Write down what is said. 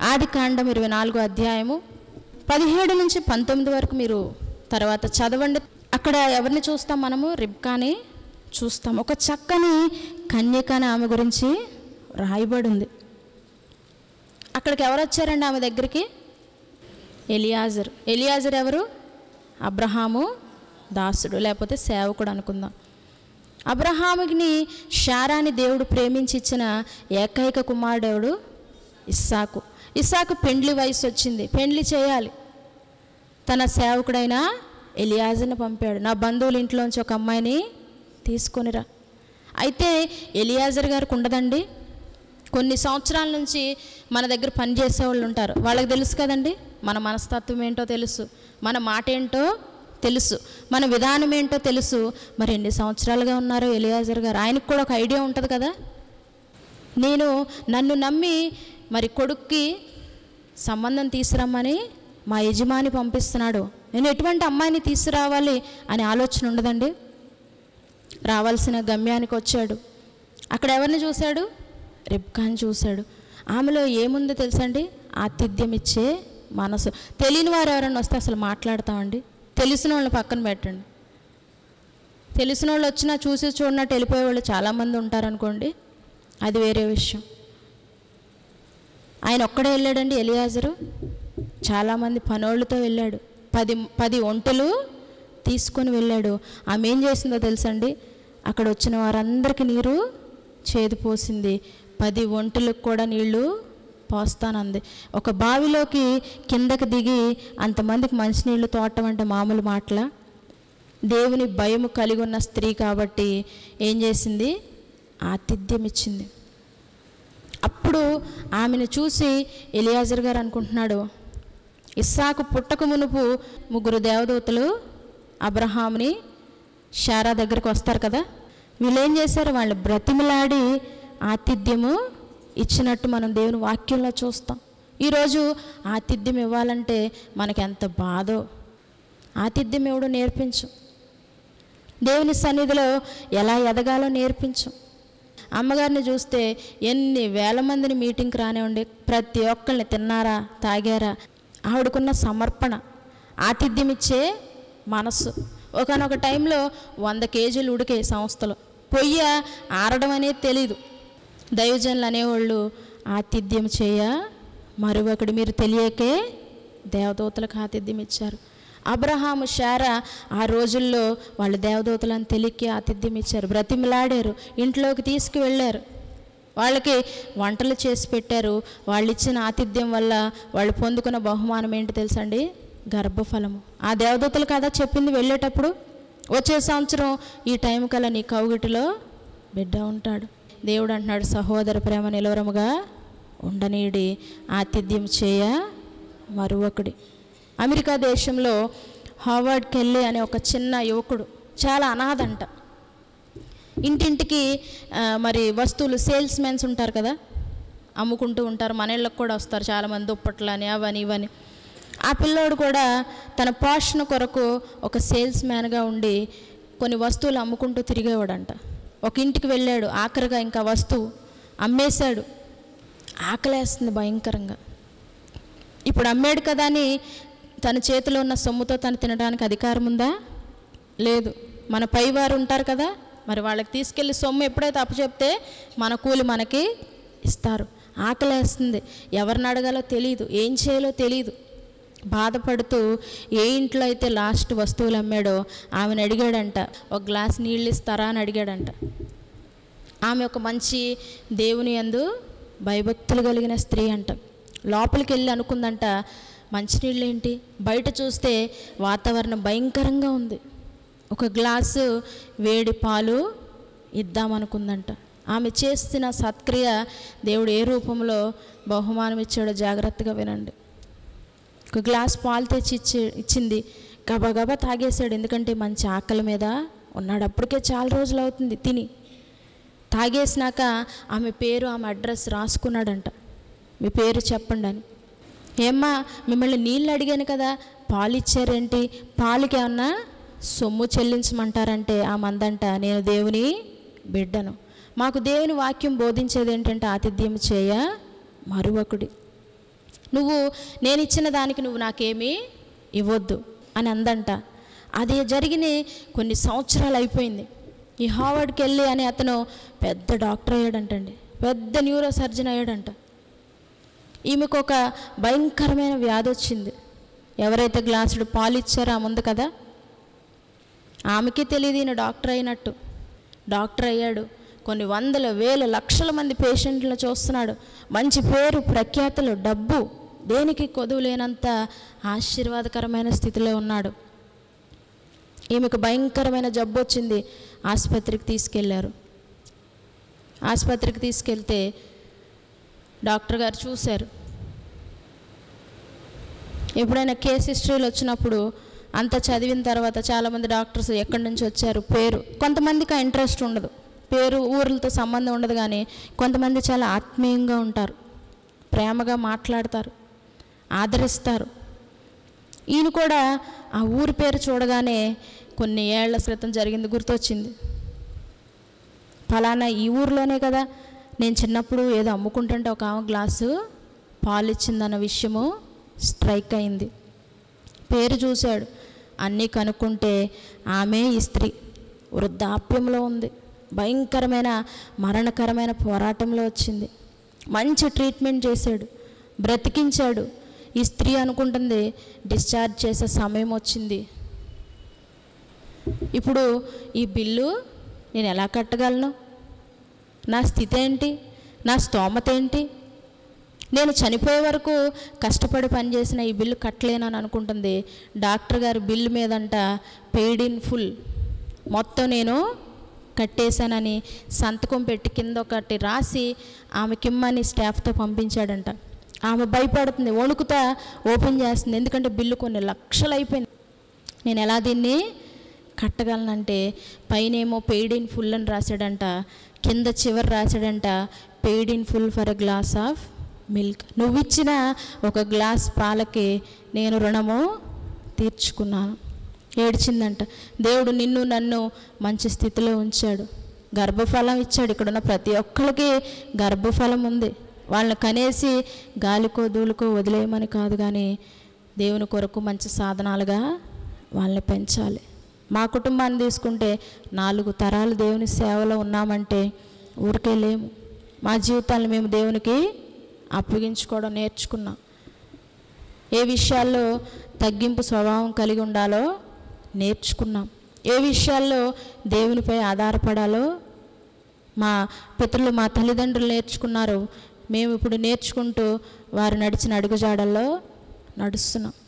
ఆది కాండం ఇరవై నాలుగో అధ్యాయము పదిహేడు నుంచి పంతొమ్మిది వరకు మీరు తర్వాత చదవండి అక్కడ ఎవరిని చూస్తాం మనము రిబ్కాని చూస్తాం ఒక చక్కని కన్యక అని ఆమె గురించి రాయబడి ఉంది అక్కడికి ఎవరు వచ్చారండి ఆమె దగ్గరికి ఎలియాజర్ ఎలియాజర్ ఎవరు అబ్రహాము దాసుడు లేకపోతే సేవకుడు అనుకుందాం అబ్రహాముని షారాని దేవుడు ప్రేమించి ఇచ్చిన ఏకైక కుమారుడెవడు ఇస్సాకు ఇస్సాకు పెండ్లి వయసు వచ్చింది పెండ్లి చేయాలి తన సేవకుడైన ఎలియాజర్ని పంపాడు నా బంధువుల ఇంట్లోంచి ఒక అమ్మాయిని తీసుకొనిరా అయితే ఎలియాజర్ గారికి ఉండదండి కొన్ని సంవత్సరాల నుంచి మన దగ్గర పనిచేసే వాళ్ళు ఉంటారు వాళ్ళకి తెలుసు కదండి మన మనస్తత్వం ఏంటో తెలుసు మన మాట ఏంటో తెలుసు మన విధానం ఏంటో తెలుసు మరి ఎన్ని సంవత్సరాలుగా ఉన్నారో ఎలియాజర్ గారు ఆయనకు కూడా ఒక ఐడియా ఉంటుంది కదా నేను నన్ను నమ్మి మరి కొడుక్కి సంబంధం తీసుకురమ్మని మా యజమాని పంపిస్తున్నాడు నేను ఎటువంటి అమ్మాయిని తీసుకురావాలి అనే ఆలోచన ఉండదండి రావాల్సిన గమ్యానికి వచ్చాడు అక్కడ ఎవరిని చూశాడు రిబ్కాని చూశాడు ఆమెలో ఏముందో తెలుసండి ఆతిథ్యం ఇచ్చే మనసు తెలియని వారు ఎవరైనా వస్తే అసలు మాట్లాడతామండి తెలిసిన వాళ్ళని పక్కన పెట్టండి తెలిసిన వాళ్ళు వచ్చినా చూసి చూడనట్టు వెళ్ళిపోయే వాళ్ళు చాలామంది ఉంటారనుకోండి అది వేరే విషయం ఆయన ఒక్కడే వెళ్ళాడండి ఎలియాజరు చాలామంది పనోళ్ళతో వెళ్ళాడు పది పది ఒంటలు తీసుకొని వెళ్ళాడు ఆమె ఏం చేసిందో తెలుసండి అక్కడ వచ్చిన వారందరికీ నీరు చేదు పోసింది పది ఒంటలకు కూడా నీళ్లు పోస్తానంది ఒక బావిలోకి కిందకి దిగి అంతమందికి మంచినీళ్ళు తోటం అంటే మామూలు మాటల దేవుని భయము కలిగి ఉన్న స్త్రీ కాబట్టి ఏం చేసింది ఆతిథ్యం ఇచ్చింది అప్పుడు ఆమెను చూసి ఎలియాజర్ గారు అనుకుంటున్నాడు ఇస్సాకు పుట్టక మునుపు ముగ్గురు దేవదూతలు అబ్రహాంని షారా దగ్గరికి వస్తారు కదా వీళ్ళు ఏం చేశారు వాళ్ళు బ్రతిమలాడి ఆతిథ్యము ఇచ్చినట్టు మనం దేవుని వాక్యంలో చూస్తాం ఈరోజు ఆతిథ్యం ఇవ్వాలంటే మనకి ఎంత బాధో ఆతిథ్యం ఇవ్వడం నేర్పించు దేవుని సన్నిధిలో ఎలా ఎదగాలో నేర్పించు అమ్మగారిని చూస్తే ఎన్ని వేల మందిని మీటింగ్కి రానివ్వండి ప్రతి ఒక్కరిని తిన్నారా తాగారా ఆవిడకున్న సమర్పణ ఆతిథ్యం ఇచ్చే మనస్సు ఒకనొక టైంలో వంద కేజీలు ఉడికే సంస్థలో పొయ్య ఆరడం అనేది తెలీదు దైవజనులు అనేవాళ్ళు ఆతిథ్యం చేయ మరొకటి మీరు తెలియకే దేవదూతలకు ఆతిథ్యం ఇచ్చారు అబ్రహాము శారా ఆ రోజుల్లో వాళ్ళ దేవదూతలను తెలియకి ఆతిథ్యం ఇచ్చారు బ్రతిమలాడారు ఇంట్లోకి తీసుకువెళ్ళారు వాళ్ళకి వంటలు చేసి పెట్టారు వాళ్ళు ఇచ్చిన ఆతిథ్యం వల్ల వాళ్ళు పొందుకున్న బహుమానం ఏంటి తెలుసండి గర్భఫలము ఆ దేవదూతలు కదా చెప్పింది వెళ్ళేటప్పుడు వచ్చే సంవత్సరం ఈ టైం కల్లా నీ కౌగిటిలో బిడ్డ ఉంటాడు దేవుడు అంటున్నాడు సహోదర ప్రేమ నిలవరముగా ఉండనీడి ఆతిథ్యం చేయ మరొకడి అమెరికా దేశంలో హార్వర్డ్ కెల్లీ అనే ఒక చిన్న యువకుడు చాలా అనాథంట ఇంటింటికి ఆ, మరి వస్తువులు సేల్స్ మెన్స్ ఉంటారు కదా అమ్ముకుంటూ ఉంటారు మన ఇళ్ళకి కూడా వస్తారు చాలామంది దుప్పట్లని అవని ఇవని ఆ పిల్లోడు కూడా తన పోషణ కొరకు ఒక సేల్స్ మ్యాన్గా ఉండి కొన్ని వస్తువులు అమ్ముకుంటూ తిరిగేవాడంట ఒక ఇంటికి వెళ్ళాడు ఆఖరిగా ఇంకా వస్తువు అమ్మేశాడు ఆకలేస్తుంది భయంకరంగా ఇప్పుడు అమ్మాడు కదా అని తన చేతిలో ఉన్న సొమ్ముతో తను తినడానికి అధికారం ఉందా లేదు మన పైవారు ఉంటారు కదా మరి వాళ్ళకి తీసుకెళ్ళి సొమ్ము ఎప్పుడైతే అప్పచెప్తే మన కూలి మనకి ఇస్తారు ఆకలేస్తుంది ఎవరిని అడగాలో తెలియదు ఏం చేయాలో తెలియదు బాధపడుతూ ఏ ఇంట్లో అయితే లాస్ట్ వస్తువులు అమ్మాడో ఆమెను అడిగాడంట ఒక గ్లాస్ నీళ్ళు ఇస్తారా అని అడిగాడంట ఆమె ఒక మంచి దేవుని యందు భయభక్తులు కలిగిన స్త్రీ అంట లోపలికి వెళ్ళి అనుకుందంట మంచినీళ్ళు ఏంటి బయట చూస్తే వాతావరణం భయంకరంగా ఉంది ఒక గ్లాసు వేడి పాలు ఇద్దామనుకుందంట ఆమె చేస్తున్న సత్క్రియ దేవుడు ఏ రూపంలో బహుమానం ఇచ్చాడో జాగ్రత్తగా వినండి ఒక గ్లాస్ పాలు తెచ్చి ఇచ్చి ఇచ్చింది గబగబా తాగేశాడు ఎందుకంటే మంచి ఆకలి మీద ఉన్నాడు అప్పటికే చాలా రోజులు అవుతుంది తిని తాగేసినాక ఆమె పేరు ఆమె అడ్రస్ రాసుకున్నాడంట మీ పేరు చెప్పండి అని ఏమ్మా మిమ్మల్ని నీళ్ళు అడిగాను కదా పాలు ఇచ్చారేంటి పాలకి ఏమన్నా సొమ్ము చెల్లించమంటారంటే ఆ మందంట నేను దేవుని బిడ్డను మాకు దేవుని వాక్యం బోధించేది ఏంటంటే ఆతిథ్యం చేయ మరొకడి నువ్వు నేను ఇచ్చిన దానికి నువ్వు నాకేమీ ఇవ్వద్దు అని అందంట అది జరిగిన కొన్ని సంవత్సరాలు అయిపోయింది ఈ హార్వర్డ్కి వెళ్ళి అని అతను పెద్ద డాక్టర్ అయ్యాడంటండి పెద్ద న్యూరో సర్జన్ అయ్యాడంట ఈమెకు ఒక భయంకరమైన వ్యాధి వచ్చింది ఎవరైతే గ్లాసుడు పాలు ఇచ్చారో ఆ ముందు కదా ఆమెకి తెలియదు ఈయన డాక్టర్ అయినట్టు డాక్టర్ అయ్యాడు కొన్ని వందల వేల లక్షల మంది పేషెంట్లను చూస్తున్నాడు మంచి పేరు ప్రఖ్యాతులు డబ్బు దేనికి కొదువు లేనంత ఆశీర్వాదకరమైన స్థితిలో ఉన్నాడు ఈమెకు భయంకరమైన జబ్బు వచ్చింది ఆసుపత్రికి తీసుకెళ్లారు ఆసుపత్రికి తీసుకెళ్తే డాక్టర్ గారు చూశారు ఎప్పుడైనా కేస్ హిస్టరీలు వచ్చినప్పుడు అంత చదివిన తర్వాత చాలామంది డాక్టర్స్ ఎక్కడి నుంచి వచ్చారు పేరు కొంతమందికి ఆ ఇంట్రెస్ట్ ఉండదు పేరు ఊర్లతో సంబంధం ఉండదు కానీ కొంతమంది చాలా ఆత్మీయంగా ఉంటారు ప్రేమగా మాట్లాడతారు ఆదరిస్తారు ఈయన కూడా ఆ ఊరి పేరు చూడగానే కొన్ని ఏళ్ల క్రితం జరిగింది గుర్తొచ్చింది ఫలానా ఈ ఊర్లోనే కదా నేను చిన్నప్పుడు ఏదో అమ్ముకుంటుంటే ఒక ఆమె గ్లాసు పాలు ఇచ్చిందన్న విషయము స్ట్రైక్ అయింది పేరు చూశాడు అన్నీ కనుక్కుంటే ఆమె ఈ స్త్రీ వృద్ధాప్యంలో ఉంది భయంకరమైన మరణకరమైన పోరాటంలో వచ్చింది మంచి ట్రీట్మెంట్ చేశాడు బ్రతికించాడు ఈ స్త్రీ అనుకుంటుంది డిశ్చార్జ్ చేసే సమయం వచ్చింది ఇప్పుడు ఈ బిల్లు నేను ఎలా కట్టగలను నా స్థితి ఏంటి నా స్తోమత ఏంటి నేను చనిపోయే వరకు కష్టపడి పనిచేసిన ఈ బిల్లు కట్టలేనని అనుకుంటుంది డాక్టర్ గారు బిల్లు మీదంట పెయిడ్ ఇన్ ఫుల్ మొత్తం నేను కట్టేశానని సంతకం పెట్టి కింద ఒకటి రాసి ఆమెకిమ్మని స్టాఫ్తో పంపించాడంట ఆమె భయపడుతుంది వణుకుతా ఓపెన్ చేస్తుంది ఎందుకంటే బిల్లు కొన్ని లక్షలు అయిపోయింది నేను ఎలా దీన్ని కట్టగలనంటే పైనేమో పెయిడ్ ఇన్ ఫుల్ అని రాశాడంట కింద చివరి రాశాడంట paid in full for a glass of milk నువ్వు ఇచ్చిన ఒక గ్లాస్ పాలకి నేను రుణము తీర్చుకున్నాను ఏడ్చిందంట దేవుడు నిన్ను నన్ను మంచి స్థితిలో ఉంచాడు గర్భఫలం ఇచ్చాడు ఇక్కడున్న ప్రతి ఒక్కరికి గర్భఫలం ఉంది వాళ్ళని కనేసి గాలికో దూలుకో వదిలేయమని కాదు కానీ దేవుని కొరకు మంచి సాధనాలుగా వాళ్ళని పెంచాలి మా కుటుంబాన్ని తీసుకుంటే నాలుగు తరాలు దేవుని సేవలో ఉన్నామంటే ఊరికే లేము మా జీవితాలను మేము దేవునికి అప్పగించుకోవడం నేర్చుకున్నాం ఏ విషయాల్లో తగ్గింపు స్వభావం కలిగి ఉండాలో నేర్చుకున్నాం ఏ విషయాల్లో దేవునిపై ఆధారపడాలో మా పితరులు మా తల్లిదండ్రులు నేర్చుకున్నారు మేము ఇప్పుడు నేర్చుకుంటూ వారు నడిచిన అడుగుజాడల్లో నడుస్తున్నాం